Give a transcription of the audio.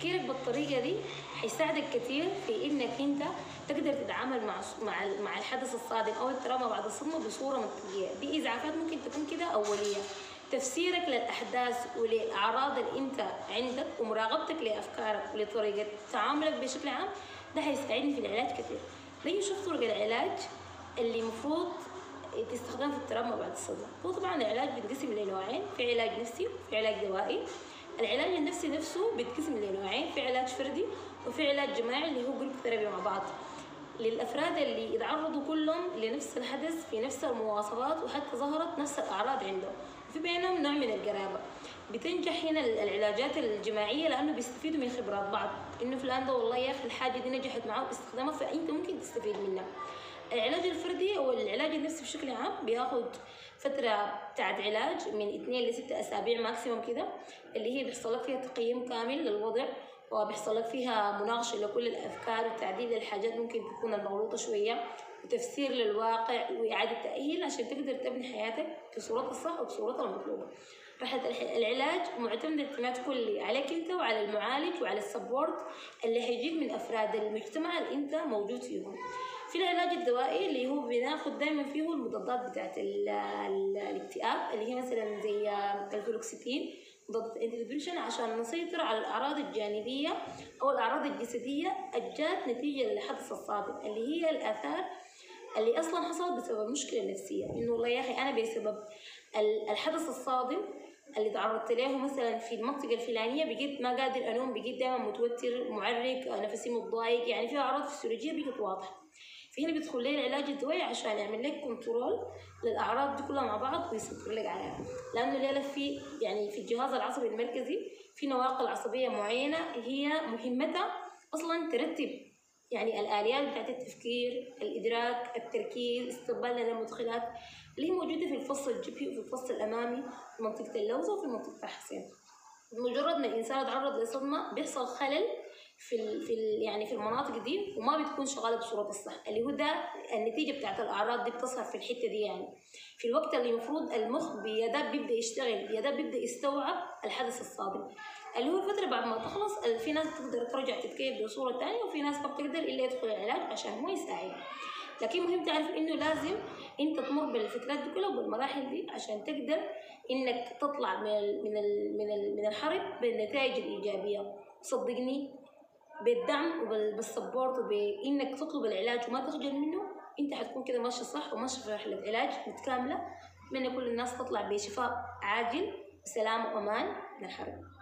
تفكيرك بالطريقه دي حيساعدك كثير في انك انت تقدر تتعامل مع مع مع الحدث الصادم او التراما بعد الصدمه بصوره منطقيه دي ازعاجات ممكن تكون كده اوليه تفسيرك للاحداث وللاعراض اللي انت عندك ومراقبتك لافكارك ولطريقه تعاملك بشكل عام ده هيساعدني في العلاج كثير نيجي نشوف طرق العلاج اللي المفروض تستخدم في التراما بعد الصدمه هو طبعا العلاج بيتقسم لنوعين في علاج نفسي وفي علاج دوائي العلاج النفسي نفسه بيتقسم لنوعين في علاج فردي وفي علاج جماعي اللي هو جروب ثيرابي مع بعض للافراد اللي يتعرضوا كلهم لنفس الحدث في نفس المواصفات وحتى ظهرت نفس الاعراض عندهم وفي بينهم نوع من القرابه بتنجح هنا العلاجات الجماعيه لانه بيستفيدوا من خبرات بعض انه فلان ده والله يا اخي الحاجه دي نجحت معاه باستخدامها فانت ممكن تستفيد منها العلاج الفردي او العلاج النفسي بشكل عام بياخد فترة بتاعت علاج من اثنين لستة أسابيع ماكسيموم كده اللي هي بيحصل لك فيها تقييم كامل للوضع وبيحصل لك فيها مناقشة لكل الأفكار وتعديل للحاجات ممكن تكون المغلوطة شوية وتفسير للواقع وإعادة تأهيل عشان تقدر تبني حياتك بصورتها الصح وبصورتها المطلوبة رحلة العلاج معتمدة اعتماد كلي عليك انت وعلى المعالج وعلى السبورت اللي هيجيك من افراد المجتمع اللي انت موجود فيهم في العلاج الدوائي اللي هو بناخد دايما فيه المضادات بتاعت الاكتئاب اللي هي مثلا زي الفلوكسيتين مضادات الانتي عشان نسيطر على الاعراض الجانبيه او الاعراض الجسديه الجات نتيجه للحدث الصادم اللي هي الاثار اللي اصلا حصلت بسبب مشكله نفسيه انه والله يا اخي انا بسبب الحدث الصادم اللي تعرضت له مثلا في المنطقه الفلانيه بقيت ما قادر انوم بقيت دائما متوتر معرق نفسي متضايق يعني في اعراض فسيولوجيه بقت واضحه فهنا بيدخل لي العلاج الدوائي عشان يعمل لك كنترول للاعراض دي كلها مع بعض ويسيطر لك عليها لانه الليله في يعني في الجهاز العصبي المركزي في نواقل عصبيه معينه هي مهمتها اصلا ترتب يعني الاليات بتاعت التفكير الادراك التركيز استقبالنا للمدخلات اللي هي موجوده في الفص الجبهي وفي الفص الامامي في منطقه اللوزه وفي منطقه الحسين مجرد ما الانسان يتعرض لصدمه بيحصل خلل في ال في ال يعني في المناطق دي وما بتكون شغاله بصوره الصح اللي هو ده النتيجه بتاعت الاعراض دي بتظهر في الحته دي يعني في الوقت اللي المفروض المخ بيداب بيبدا يشتغل بيداب بيبدا يستوعب الحدث الصادم اللي هو الفتره بعد ما تخلص في ناس تقدر ترجع تتكيف بصوره ثانيه وفي ناس ما بتقدر الا يدخل العلاج عشان هو يساعد لكن مهم تعرف انه لازم انت تمر بالفترات دي كلها وبالمراحل دي عشان تقدر انك تطلع من ال من ال من ال من الحرب بالنتائج الايجابيه صدقني بالدعم وبالسبورت وبانك تطلب العلاج وما تخجل منه انت حتكون كده ماشي صح وماشي في رحله علاج متكامله اتمنى كل الناس تطلع بشفاء عاجل بسلام وامان من الحرب